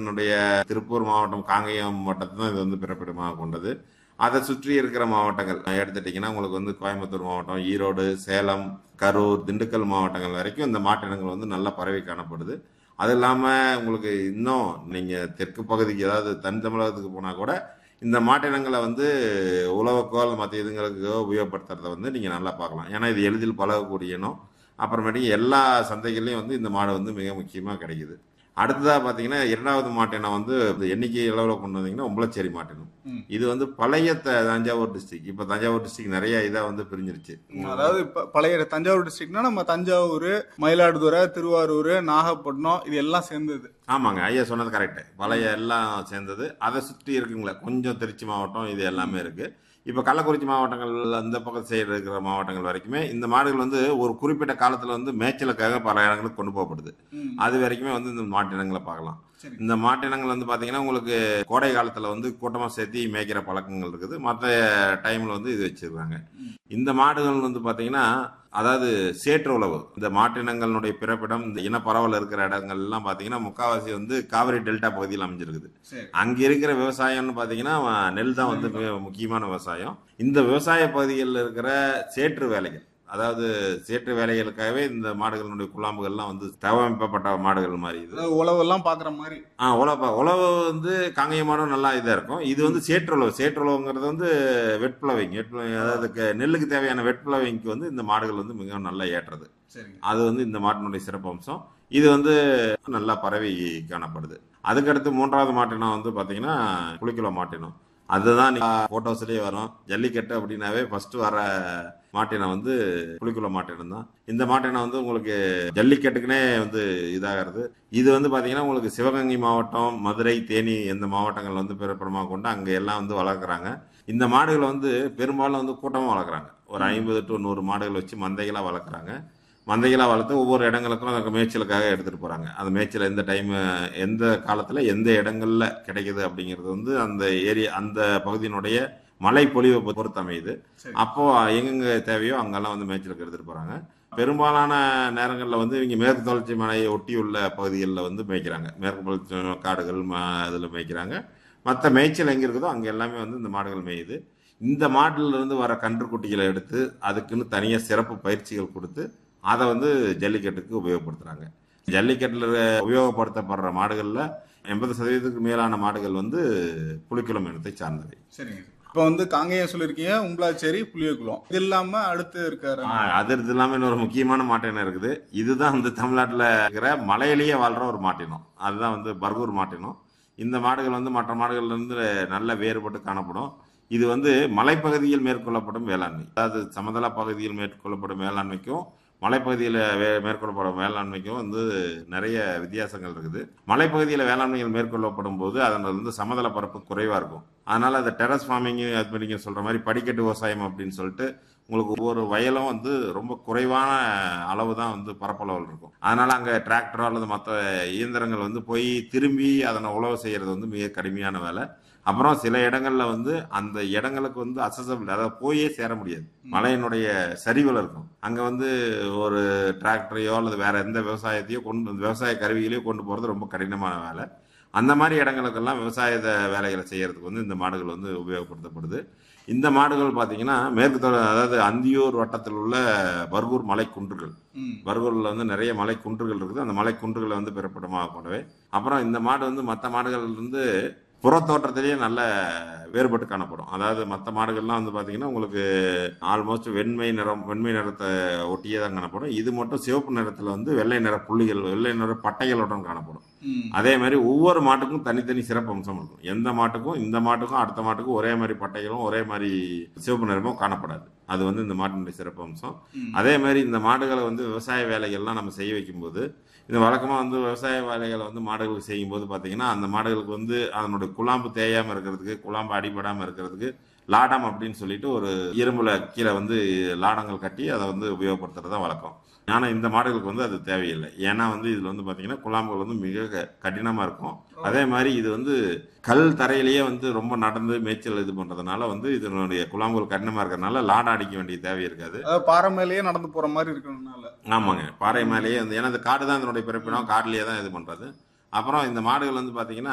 இதனுடைய திருப்பூர் மாவட்டம் காங்கேயம் மாவட்டத்தை தான் இது வந்து பிறப்பிடமாக கொண்டது அதை சுற்றி இருக்கிற மாவட்டங்கள் எடுத்துட்டிங்கன்னா உங்களுக்கு வந்து கோயம்புத்தூர் மாவட்டம் ஈரோடு சேலம் கரூர் திண்டுக்கல் மாவட்டங்கள் வரைக்கும் இந்த மாட்டினங்கள் வந்து நல்லா பரவி காணப்படுது அது இல்லாமல் உங்களுக்கு இன்னும் நீங்கள் தெற்கு பகுதிக்கு அதாவது தென் தமிழகத்துக்கு போனால் கூட இந்த மாட்டினங்களை வந்து உழவுக்கோ அல்லது மற்ற இதுங்களுக்கோ உபயோகப்படுத்துறத வந்து நீங்கள் நல்லா பார்க்கலாம் ஏன்னா இது எளிதில் பழகக்கூடிய இனம் அப்புறமேட்டுக்கு எல்லா சந்தைகள்லையும் வந்து இந்த மாடு வந்து மிக முக்கியமாக கிடைக்குது அடுத்ததாக பார்த்தீங்கன்னா இரண்டாவது மாட்டினம் வந்து இந்த எண்ணிக்கை அளவில் கொண்டு வந்தீங்கன்னா உம்பளச்சேரி மாட்டினம் ம். இது வந்து பழைய த- தஞ்சாவூர் டிஸ்ட்ரிக்ட் இப்போ தஞ்சாவூர் டிஸ்ட்ரிக்ட் நிறைய இதாக வந்து பிரிஞ்சிருச்சு அதாவது இப்ப பழைய தஞ்சாவூர் டிஸ்ட்ரிக்ட்னா நம்ம தஞ்சாவூர் மயிலாடுதுறை திருவாரூர் நாகப்பட்டினம் இது எல்லாம் சேர்ந்தது ஆமாங்க ஐயா சொன்னது கரெக்டு பழைய எல்லாம் சேர்ந்தது அதை சுற்றி இருக்குங்களே கொஞ்சம் திருச்சி மாவட்டம் இது எல்லாமே இருக்கு இப்போ கள்ளக்குறிச்சி மாவட்டங்கள் அந்த பக்கம் சைடு இருக்கிற மாவட்டங்கள் வரைக்குமே இந்த மாடுகள் வந்து ஒரு குறிப்பிட்ட காலத்தில் வந்து மேய்ச்சலுக்காக பல இடங்களுக்கு கொண்டு போகப்படுது ம். அது வரைக்குமே வந்து இந்த மாட்டினங்களை பார்க்கலாம் சரி. இந்த மாட்டினங்கள் வந்து பார்த்தீங்கன்னா உங்களுக்கு கோடை காலத்தில் வந்து கூட்டமாக சேர்த்தி மேய்க்கிற பழக்கங்கள் இருக்குது மற்ற டைமில் வந்து இது வச்சிருக்காங்க இந்த மாடுகள் வந்து பார்த்தீங்கன்னா அதாவது சேற்று உழவு இந்த மாட்டினங்களுடைய பிறப்பிடம் இந்த இன பரவல் இருக்கிற இடங்கள் எல்லாம் பார்த்தீங்கன்னா முக்காவாசி வந்து காவிரி டெல்டா பகுதியில் அமைஞ்சிருக்குது சரி அங்க இருக்கிற விவசாயம்னு பாத்தீங்கன்னா நெல் தான் வந்து மிக முக்கியமான விவசாயம் இந்த விவசாய பகுதிகளில் இருக்கிற சேற்று வேலைகள் அதாவது சேற்று வேலைகளுக்காகவே இந்த மாடுகளுடைய குழாம்புகள்லாம் வந்து தவமைப்பட்ட மாடுகள் மாதிரி இது அதாவது உழவெல்லாம் பாக்குற மாதிரி ஆ உழவு உழவு வந்து காங்கேய மாடும் நல்லா இதாக இருக்கும் இது வந்து சேற்றுழவு சேற்றுழவுங்கிறது வந்து வெட்புலவைங்க வெட்புலவை அதாவது க- நெல்லுக்கு தேவையான வெட்புலவைக்கு வந்து இந்த மாடுகள் வந்து மிகவும் நல்லா ஏற்றுறது சரிங்க அது வந்து இந்த மாட்டினுடைய சிறப்பம்சம் இது வந்து நல்லா பரவி காணப்படுது அதுக்கடுத்து மூன்றாவது மாட்டினம் வந்து பார்த்தீங்கன்னா புளிக்குள மாட்டினம் அதுதான் ஃபோட்டோஸ்லேயே வரும் ஜல்லிக்கட்டு அப்படின்னாவே ஃபர்ஸ்ட் வர மாட்டினம் வந்து புளிக்குள மாட்டினம் தான் இந்த மாட்டினம் வந்து உங்களுக்கு ஜல்லிக்கட்டுக்குனே வந்து இதாகிறது இது வந்து பார்த்தீங்கன்னா உங்களுக்கு சிவகங்கை மாவட்டம் மதுரை தேனி இந்த மாவட்டங்கள் வந்து பிறப்பிடமாக கொண்டு அங்கே எல்லாம் வந்து வளர்க்குறாங்க இந்த மாடுகளை வந்து பெரும்பாலும் வந்து கூட்டமாக வளர்க்குறாங்க ஒரு ஐம்பது டு நூறு மாடுகள் வச்சு மந்தைகளாக வளர்க்குறாங்க மந்தைகளாக வளர்த்து ஒவ்வொரு இடங்களுக்கும் அந்த மேய்ச்சலுக்காக எடுத்துகிட்டு போகிறாங்க அந்த மேய்ச்சல் எந்த டைம் எந்த காலத்தில் எந்த இடங்கள்ல கிடைக்குது அப்படிங்கிறது வந்து அந்த ஏரியா அந்த பகுதியினுடைய மழை பொழிவை பொறுத்து அமையுது சரி. அப்போ எங்கெங்க தேவையோ அங்கெல்லாம் வந்து மேய்ச்சலுக்கு எடுத்துகிட்டு போகிறாங்க பெரும்பாலான நேரங்களில் வந்து இவங்க மேற்கு தொடர்ச்சி மலையை ஒட்டியுள்ள பகுதிகளில் வந்து மேய்க்கிறாங்க மேற்கு தொடர்ச்சி காடுகள் இதில் மேய்க்கிறாங்க மற்ற மேய்ச்சல் எங்கே இருக்குதோ அங்கே எல்லாமே வந்து இந்த மாடுகள் மேயுது இந்த மாட்டுல இருந்து வர கன்றுக்குட்டிகளை எடுத்து அதுக்குன்னு தனியாக சிறப்பு பயிற்சிகள் கொடுத்து அதை வந்து ஜல்லிக்கட்டுக்கு உபயோகப்படுத்துகிறாங்க ஜல்லிக்கட்டில் உபயோகப்படுத்தப்படுற மாடுகளில் எண்பது சதவீதத்துக்கு மேலான மாடுகள் வந்து புலிக்குளம் இனத்தை சார்ந்தவை சரிங்க இப்போ வந்து காங்கேயம் சொல்லியிருக்கீங்க உம்பளாச்சேரி புளியகுளம் இது இல்லாம அடுத்து இருக்காரு ஆ, அது இல்லாமல் இன்னொரு முக்கியமான மாட்டினம் இருக்குது இதுதான் வந்து தமிழ்நாட்டில் இருக்கிற மலையிலேயே வாழ்கிற ஒரு மாட்டினம் அதுதான் வந்து பர்கூர் மாட்டினம் இந்த மாடுகள் வந்து மற்ற மாடுகள்ல இருந்து நல்ல வேறுபட்டு காணப்படும் இது வந்து மலைப்பகுதியில் மேற்கொள்ளப்படும் வேளாண்மை அதாவது சமதள பகுதியில் மேற்கொள்ளப்படும் வேளாண்மைக்கும் மலைப்பகுதியில் வே மேற்கொள்ளப்படும் வேளாண்மைக்கும் வந்து நிறைய வித்தியாசங்கள் இருக்குது மலைப்பகுதியில் வேளாண்மைகள் மேற்கொள்ளப்படும் போது அதன் வந்து சமதள பரப்பு குறைவாக இருக்கும் அதனால அந்த டெரஸ் ஃபார்மிங் அது மாதிரி நீங்கள் சொல்கிற மாதிரி படிக்கட்டு விவசாயம் அப்படின்னு சொல்லிட்டு உங்களுக்கு ஒவ்வொரு வயலும் வந்து ரொம்ப குறைவான அளவு தான் வந்து பரப்பளவில் இருக்கும் அதனால அங்கே டிராக்டரோ அல்லது மற்ற இயந்திரங்கள் வந்து போய் திரும்பி அதனை உழவு செய்யறது வந்து மிக கடுமையான வேலை அப்புறம் சில இடங்கள்ல வந்து அந்த இடங்களுக்கு வந்து அசசபிள் அதாவது போயே சேர முடியாது மலையினுடைய சரிவில் இருக்கும் அங்க வந்து ஒரு டிராக்டரையோ அல்லது வேற எந்த விவசாயத்தையோ கொண்டு விவசாய கருவிகளையோ கொண்டு போறது ரொம்ப கடினமான வேலை அந்த மாதிரி இடங்களுக்கெல்லாம் விவசாய வேலைகளை செய்யறதுக்கு வந்து இந்த மாடுகள் வந்து உபயோகப்படுத்தப்படுது இந்த மாடுகள் பார்த்தீங்கன்னா மேற்கு தொ- அதாவது அந்தியூர் வட்டத்தில் உள்ள பர்கூர் மலை குன்றுகள் ம். பர்கூரில் வந்து நிறைய மலை குன்றுகள் இருக்குது அந்த மலை குன்றுகளை வந்து பிறப்பிடமாக கொண்டவை அப்புறம் இந்த மாடு வந்து மற்ற மாடுகள் வந்து புறத்தோற்றத்திலேயே நல்ல வேறுபட்டு காணப்படும் அதாவது மற்ற மாடுகள்லாம் வந்து பார்த்தீங்கன்னா உங்களுக்கு ஆல்மோஸ்ட் வெண்மை நிறம் வெண்மை நிறத்தை ஒட்டியே தான் காணப்படும் இது மட்டும் சிவப்பு நிறத்தில் வந்து வெள்ளை நிற புள்ளிகள் வெள்ளை நிற பட்டைகளுடன் காணப்படும் ம். அதே மாதிரி ஒவ்வொரு மாட்டுக்கும் தனித்தனி சிறப்பு அம்சம் இருக்கும் எந்த மாட்டுக்கும் இந்த மாட்டுக்கும் அடுத்த மாட்டுக்கும் ஒரே மாதிரி பட்டைகளும் ஒரே மாதிரி சிவப்பு நிறமும் காணப்படாது அது வந்து இந்த மாட்டினுடைய சிறப்பு அம்சம் ம். அதே மாதிரி இந்த மாடுகளை வந்து விவசாய வேலைகள்லாம் நம்ம செய்ய வைக்கும்போது இது வழக்கமாக வந்து விவசாய வேலைகளை வந்து மாடுகளுக்கு செய்யும்போது பார்த்தீங்கன்னா அந்த மாடுகளுக்கு வந்து அதனுடைய குழாம்பு தேயாமல் இருக்கிறதுக்கு குழாம்பு அடிபடாமல் இருக்கிறதுக்கு லாடம் அப்படின்னு சொல்லிட்டு ஒரு இரும்புல கீழே வந்து லாடங்கள் கட்டி அதை வந்து உபயோகப்படுத்துறது தான் வழக்கம் ஆனால் இந்த மாடுகளுக்கு வந்து அது தேவையில்லை ஏன்னா வந்து இதில் வந்து பார்த்தீங்கன்னா குழாம்புகள் வந்து மிக க- கடினமாக இருக்கும் அதே மாதிரி இது வந்து கல் தரையிலேயே வந்து ரொம்ப நடந்து மேய்ச்சல் இது பண்ணுறதுனால வந்து இதனுடைய குழாம்புகள் கடினமாக இருக்கிறதுனால லாடம் அடிக்க வேண்டிய தேவை இருக்காது அதாவது பாறை மேலேயே நடந்து போற மாதிரி இருக்கணும்னால ஆமாங்க பாறை மேலேயே வந்து ஏன்னா இந்த காடு தான் இதனுடைய பிறப்பிடம் காடுலேயே தான் இது பண்ணுறது அப்புறம் இந்த மாடுகள் வந்து பார்த்தீங்கன்னா